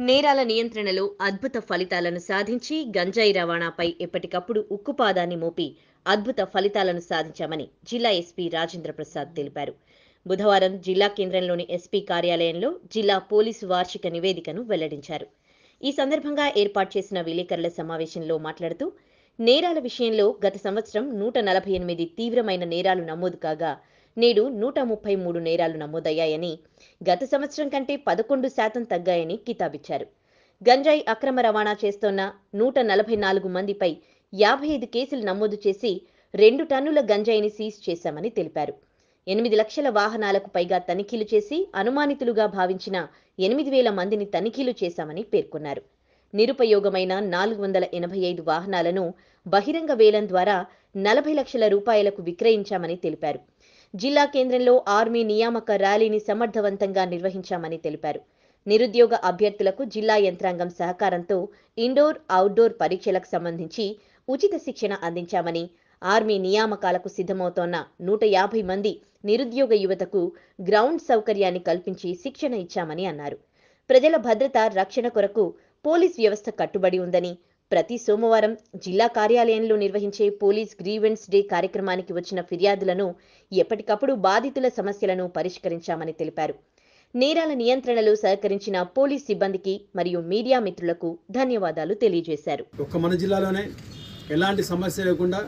నేరాల నియంత్రణలో అద్భుత ఫలితాలను సాధించి గంజాయి రవాణాపై ఎప్పటికప్పుడు ఉక్కుపాదాన్ని మోపి అద్భుత ఫలితాలను సాధించామని జిల్లా ఎస్పీ రాజేంద్ర ప్రసాద్ తెలిపారు బుధవారం జిల్లా కేంద్రంలోని ఎస్పీ కార్యాలయంలో జిల్లా పోలీసు వార్షిక నివేదికను వెల్లడించారు ఈ సందర్భంగా ఏర్పాటు చేసిన విలేకరుల సమావేశంలో మాట్లాడుతూ నేరాల విషయంలో గత సంవత్సరం నూట నలభై ఎనిమిది తీవ్రమైన నేరాలు నమోదు కాగా నేడు నూట ముప్పై మూడు నేరాలు నమోదయ్యాయని గత సంవత్సరం కంటే పదకొండు శాతం తగ్గాయని కితాబిచ్చారు గంజాయి అక్రమ రవాణా చేస్తోన్న నూట నలభై నాలుగు మందిపై యాభై ఐదు కేసులు నమోదు చేసి రెండు టన్నుల గంజాయిని సీజ్ చేశామని తెలిపారు ఎనిమిది లక్షల వాహనాలకు పైగా తనిఖీలు చేసి అనుమానితులుగా భావించిన ఎనిమిది వేల మందిని తనిఖీలు చేశామని పేర్కొన్నారు నిరుపయోగమైన నాలుగు వందల ఎనభై ఐదు వాహనాలను బహిరంగ వేలం ద్వారా నలభై లక్షల రూపాయలకు విక్రయించామని తెలిపారు జిల్లా కేంద్రంలో ఆర్మీ నియామక ర్యాలీని సమర్థవంతంగా నిర్వహించామని తెలిపారు నిరుద్యోగ అభ్యర్థులకు జిల్లా యంత్రాంగం సహకారంతో ఇండోర్ అవుట్డోర్ పరీక్షలకు సంబంధించి ఉచిత శిక్షణ అందించామని ఆర్మీ నియామకాలకు సిద్ధమవుతోన్న నూట యాభై మంది నిరుద్యోగ యువతకు గ్రౌండ్ సౌకర్యాన్ని కల్పించి శిక్షణ ఇచ్చామని అన్నారు ప్రజల భద్రత రక్షణ కొరకు పోలీస్ వ్యవస్థ కట్టుబడి ఉందని ప్రతి సోమవారం జిల్లా కార్యాలయంలో నిర్వహించే పోలీస్ గ్రీవెన్స్ డే కార్యక్రమానికి వచ్చిన ఫిర్యాదులను ఎప్పటికప్పుడు బాధితుల సమస్యలను పరిష్కరించామని తెలిపారు నేరాల నియంత్రణలో సహకరించిన పోలీస్ సిబ్బందికి మరియు మీడియా మిత్రులకు ధన్యవాదాలు తెలియజేశారు ఒక్క మన జిల్లాలోనే ఎలాంటి సమస్య లేకుండా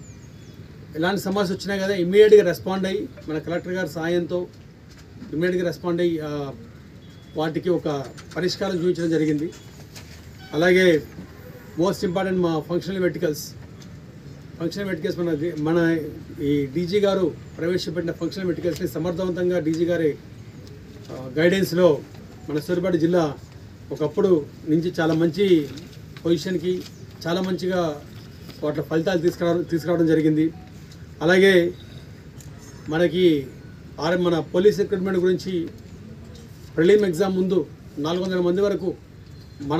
ఎలాంటి సమస్య వచ్చినా కదా ఇమ్మీడియట్గా రెస్పాండ్ అయ్యి మన కలెక్టర్ గారి సాయంతో ఇమ్మీడియట్గా రెస్పాండ్ అయ్యి ఆ, వాటికి ఒక పరిష్కారం చూపించడం జరిగింది అలాగే మోస్ట్ ఇంపార్టెంట్ మా ఫంక్షనల్ వెర్టికల్స్ ఫంక్షనల్ వెర్టికల్స్ మన మన ఈ డీజీ గారు ప్రవేశపెట్టిన ఫంక్షనల్ వెర్టికల్స్ని సమర్థవంతంగా డీజీ గారి ఆ, గైడెన్స్లో మన సూర్యాపేట జిల్లా ఒకప్పుడు నుంచి చాలా మంచి పొజిషన్కి చాలా మంచిగా వాటి ఫలితాలు తీసుకురావడం తీసుకురావడం జరిగింది అలాగే మనకి ఆర్ మన పోలీస్ రిక్రూట్మెంట్ గురించి ప్రిలిమ్ ఎగ్జామ్ ముందు నాలుగు వందల మంది వరకు మన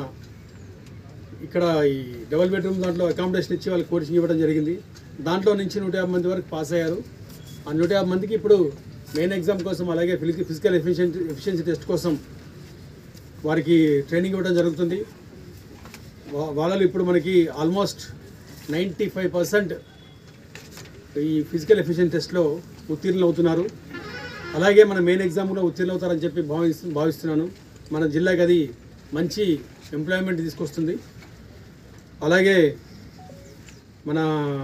ఇక్కడ ఈ డబుల్ బెడ్రూమ్ దాంట్లో అకామిడేషన్ ఇచ్చి వాళ్ళకి కోచింగ్ ఇవ్వడం జరిగింది దాంట్లో నుంచి నూట యాభై మంది వరకు పాస్ అయ్యారు ఆ నూట యాభై మందికి ఇప్పుడు మెయిన్ ఎగ్జామ్ కోసం అలాగే physical physical efficiency efficiency test కోసం వారికి ట్రైనింగ్ ఇవ్వడం జరుగుతుంది వా- వాళ్ళలో ఇప్పుడు మనకి ఆల్మోస్ట్ నైంటీ ఫైవ్ పర్సెంట్ ఈ ఫిజికల్ ఎఫిషియన్ టెస్ట్లో ఉత్తీర్ణులు అవుతున్నారు అలాగే మన మెయిన్ ఎగ్జామ్ కూడా ఉత్తీర్ణులు అవుతారని చెప్పి భావిస్తు భావిస్తున్నాను మన జిల్లాకి అది మంచి ఎంప్లాయ్మెంట్ తీసుకొస్తుంది అలాగే మన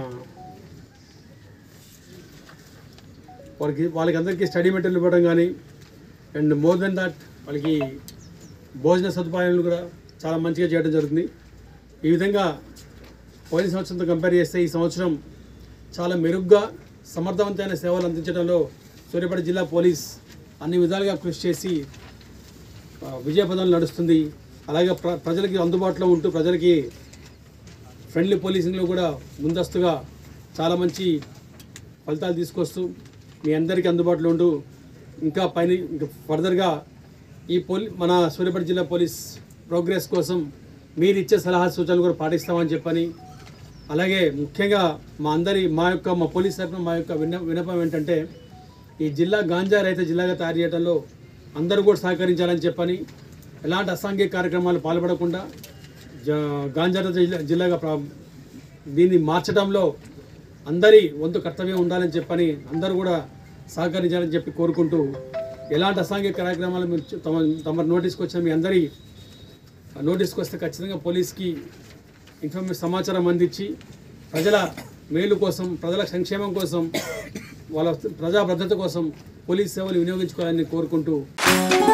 వాళ్ళకి వాళ్ళకి అందరికీ స్టడీ మెటీరియల్ ఇవ్వడం కానీ అండ్ మోర్ దెన్ దాట్ వాళ్ళకి భోజన సదుపాయాలు కూడా చాలా మంచిగా చేయడం జరుగుతుంది ఈ విధంగా పోయిన సంవత్సరంతో కంపేర్ చేస్తే ఈ సంవత్సరం చాలా మెరుగ్గా సమర్థవంతమైన సేవలు అందించడంలో సూర్యాపేట జిల్లా పోలీస్ అన్ని విధాలుగా కృషి చేసి ఆ, విజయపదంలో నడుస్తుంది అలాగే ప్ర ప్రజలకి అందుబాటులో ఉంటూ ప్రజలకి ఫ్రెండ్లీ పోలీసింగ్లో కూడా ముందస్తుగా చాలా మంచి ఫలితాలు తీసుకొస్తూ మీ అందరికీ అందుబాటులో ఉంటూ ఇంకా పైన ఇంకా ఫర్దర్గా ఈ పోలీ మన సూర్యాపేట జిల్లా పోలీస్ ప్రోగ్రెస్ కోసం మీరు ఇచ్చే సలహా సూచనలు కూడా పాటిస్తామని చెప్పని అలాగే ముఖ్యంగా మా అందరి మా యొక్క మా పోలీస్ తరఫున మా యొక్క విన్న విన్నపం ఏంటంటే ఈ జిల్లా గాంజా రహిత జిల్లాగా తయారు చేయడంలో అందరూ కూడా సహకరించాలని చెప్పని ఎలాంటి అసాంఘిక కార్యక్రమాలు పాల్పడకుండా జ- గాంజా రహిత జిల్లా జిల్లాగా ప్రా దీన్ని మార్చడంలో అందరి వంతు కర్తవ్యం ఉండాలని చెప్పని అందరూ కూడా సహకరించాలని చెప్పి కోరుకుంటూ ఎలాంటి అసాంఘిక కార్యక్రమాలు మీరు చు- తమ తమ నోటీస్కి వచ్చిన మీ అందరి నోటీస్కి వస్తే ఖచ్చితంగా పోలీస్కి ఇన్ఫర్మేషన్ సమాచారం అందించి ప్రజల మేలు కోసం ప్రజల సంక్షేమం కోసం వాళ్ళ ప్రజా భద్రత కోసం పోలీస్ సేవలు వినియోగించుకోవాలని కోరుకుంటూ